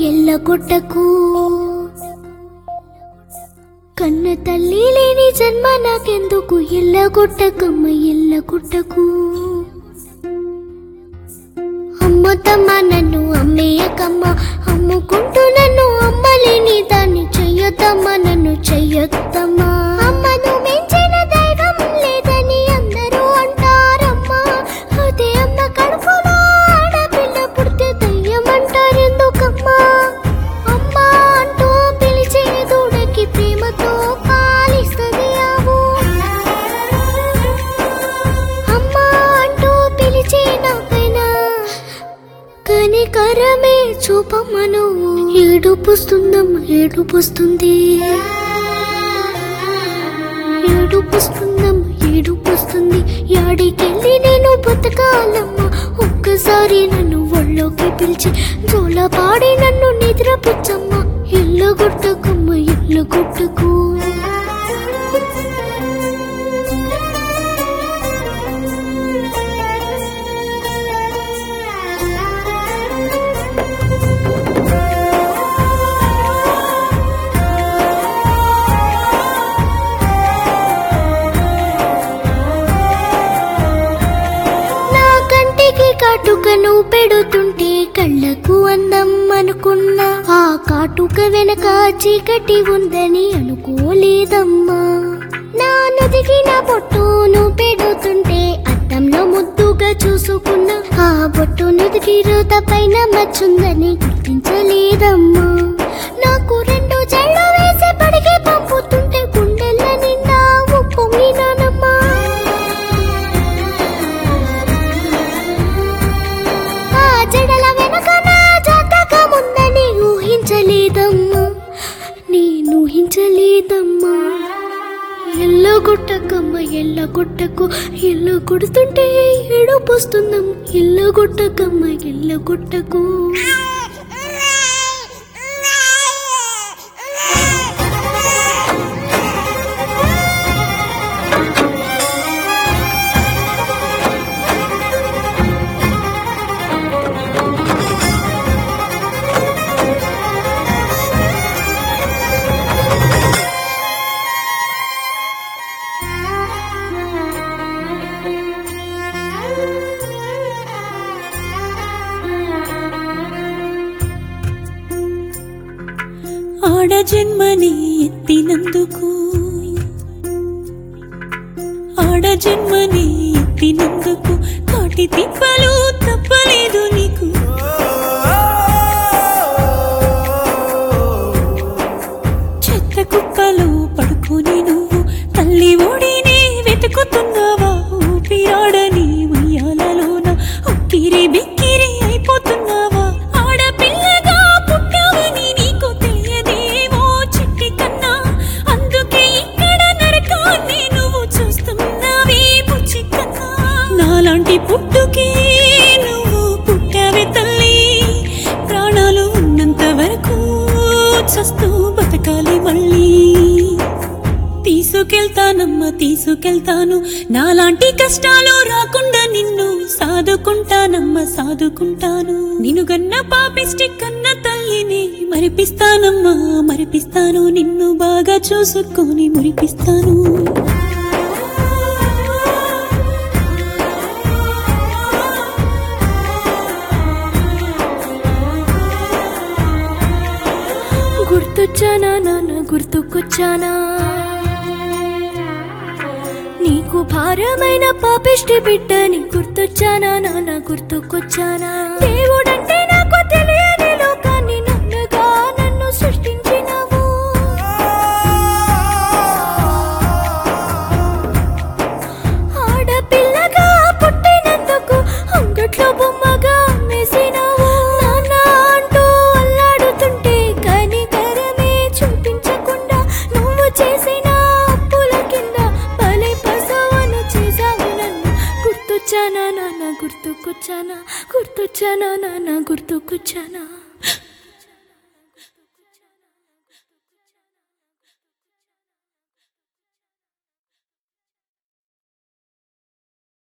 ఎల్లగొట్టకు కన్న తల్లి లేని జన్మ నాకెందుకు ఎల్లగొట్టకమ్మ ఎల్లగొట్టకు అమ్మతమ్మ నన్ను అమ్మేయకమ్మ అమ్ముకుంటూ నన్ను అమ్మలేని దాన్ని చెయ్యొద్దమ్మా నన్ను చెయ్యొద్దమ్మా అమ్మను మించిన దైవం లేదని అందరూ అంటారమ్మా అదే అమ్మ కడుపులో ఆడపిల్ల పుడితే దయ్యం అంటారెందుకమ్మా అమ్మా అంటూ పిలిచే దూడకి ప్రేమతో పాలిస్తుంది ఆవు అమ్మా అంటూ పిలిచే నాకైనా కనికరమే చూపమ్మను ఏడుపుస్తుందమ్మ ఏడుపుస్తుంది ఏడుపుస్తుందమ్మ ఏడుపుస్తుంది యాడికెళ్ళి నేను బతకాలమ్మ ఒక్కసారి నన్ను ఒళ్ళోకి పిలిచి జోల పాడి నన్ను నిద్రపుచ్చమ్మ ఇల్లు గుట్టకమ్మ ఇల్లు గుట్టకు నా కంటికి కాటుకను పెడుతుంటే కళ్ళకు అందం అనుకున్నా ఆ కాటుక వెనక చీకటి ఉందని అనుకోలేదమ్మా నా నుదిగిన బొట్టును పెడుతుంటే అద్దంలో ముద్దుగా చూసుకున్నా ఆ బొట్టు నుదికి రోత పైన మచ్చుందని గుర్తించలేదమ్మా నాకు రెండు జళ్ళు వేసి పడిగి పంపుతుంటే గుండెల నిండా ఉప్పొంగినానమ్మా ఆ జడల వెనుక నా జాతకం ఉందని ఊహించలేదమ్మా నేను ఊహించలేదమ్మా ఎల్ల కొట్టకమ్మ ఎల్ల కొట్టకు ఎల్ల కొడుతుంటే ఏడుపొస్తుందమ్మ ఎల్ల కొట్టకమ్మ ఎల్ల కొట్టకు ఆడ జన్మని ఎత్తినందుకు ఆడ జన్మని ఎత్తినందుకు కాటి తిప్పలు తప్పలేదు నీకు చెత్త కుప్పలు పడుకొని నువ్వు తల్లి ఓడిని వెతుకుతున్నావా ఊపిరాడని ఉయ్యాలలోన ఉక్కిరి బిక్కిరి అయిపోతున్నావా ఆడపిల్లగా పుట్టావని నీకు తెలియదేమో చిట్టి కన్నా అందుకే ఇక్కడ నరకాన్ని నువ్వు చూస్తున్నావే బుచ్చి కన్నా నాలాంటి పుట్టుకే నువ్వు పుట్టావే తల్లి ప్రాణాలు ఉన్నంత వరకు చస్తూ బతకాలి మళ్ళీ తీసుకెళ్తానమ్మా తీసుకెళ్తాను నాలాంటి కష్టాలు రాకుండా నిన్ను సాదుకుంటానమ్మా సాదుకుంటాను నిన్ను గన్న పాపిష్టి కన్న తల్లిని మరిపిస్తానమ్మా మరిపిస్తాను నిన్ను బాగా చూసుకొని మురిపిస్తాను గుర్తొచ్చానా నాన్న గుర్తుకొచ్చానా నీకు భారమైన పాపిష్టి బిడ్డని గుర్తొచ్చానా నాన్న గుర్తుకొచ్చానా దేవుడంటే నాకు తెలియని లోకాన్ని నన్నగా నన్ను సృష్టించినావు ఆడపిల్లగా పుట్టినందుకు అంగట్లో బొమ్మగా అమ్మేసినావు నాన్న అంటూ అల్లాడుతుంటే కనికరమే చూపించకుండా నువ్వు చేసిన అప్పుల కింద బలి పసవను చేసావు నన్ను గుర్తొచ్చానా నాన్న గుర్తుకొచ్చానా గుర్తొచ్చానా నాన్న గుర్తుకొచ్చానా